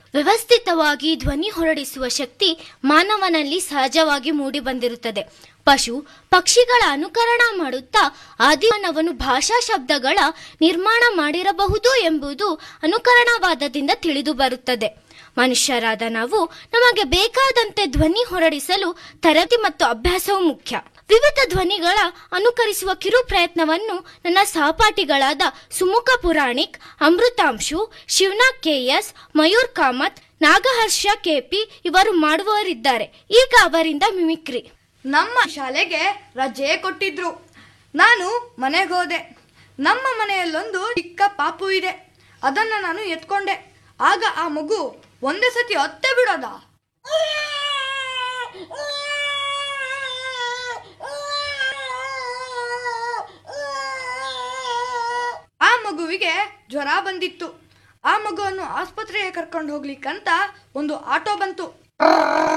ವ್ಯವಸ್ಥಿತವಾಗಿ ಧ್ವನಿ ಹೊರಡಿಸುವ ಶಕ್ತಿ ಮಾನವನಲ್ಲಿ ಸಹಜವಾಗಿ ಮೂಡಿಬಂದಿರುತ್ತದೆ ಪಶು ಪಕ್ಷಿಗಳ ಅನುಕರಣ ಮಾಡುತ್ತಾ ಆದಿಮಾನವನು ಭಾಷಾ ಶಬ್ದಗಳ ನಿರ್ಮಾಣ ಮಾಡಿರಬಹುದು ಎಂಬುದು ಅನುಕರಣವಾದದಿಂದ ತಿಳಿದು ಬರುತ್ತದೆ ಮನುಷ್ಯರಾದ ನಾವು ನಮಗೆ ಬೇಕಾದಂತೆ ಧ್ವನಿ ಹೊರಡಿಸಲು ತರಗತಿ ಮತ್ತು ಅಭ್ಯಾಸವು ಮುಖ್ಯ ವಿವಿಧ ಧ್ವನಿಗಳ ಅನುಕರಿಸುವ ಕಿರು ಪ್ರಯತ್ನವನ್ನು ನನ್ನ ಸಹಪಾಠಿಗಳಾದ ಸುಮುಖ ಪುರಾಣಿಕ್ ಅಮೃತಾಂಶು ಶಿವನಾಗ್ ಕೆಎಸ್ ಮಯೂರ್ ಕಾಮತ್ ನಾಗಹರ್ಷ ಕೆಪಿ ಇವರು ಮಾಡುವವರಿದ್ದಾರೆ ಈಗ ಅವರಿಂದ ಮಿಮಿಕ್ರಿ ನಮ್ಮ ಶಾಲೆಗೆ ರಜೆ ಕೊಟ್ಟಿದ್ರು ನಾನು ಮನೆಗೆ ಹೋದೆ ನಮ್ಮ ಮನೆಯಲ್ಲೊಂದು ಚಿಕ್ಕ ಪಾಪು ಇದೆ ಅದನ್ನ ನಾನು ಎತ್ಕೊಂಡೆ ಆಗ ಆ ಮಗು ಒಂದೇ ಸತಿ ಅತ್ತೆ ಬಿಡೋದ ಆ ಮಗುವಿಗೆ ಜ್ವರ ಬಂದಿತ್ತು ಆ ಮಗುವನ್ನು ಆಸ್ಪತ್ರೆಗೆ ಕರ್ಕೊಂಡು ಹೋಗ್ಲಿಕ್ಕಂತ ಒಂದು ಆಟೋ ಬಂತು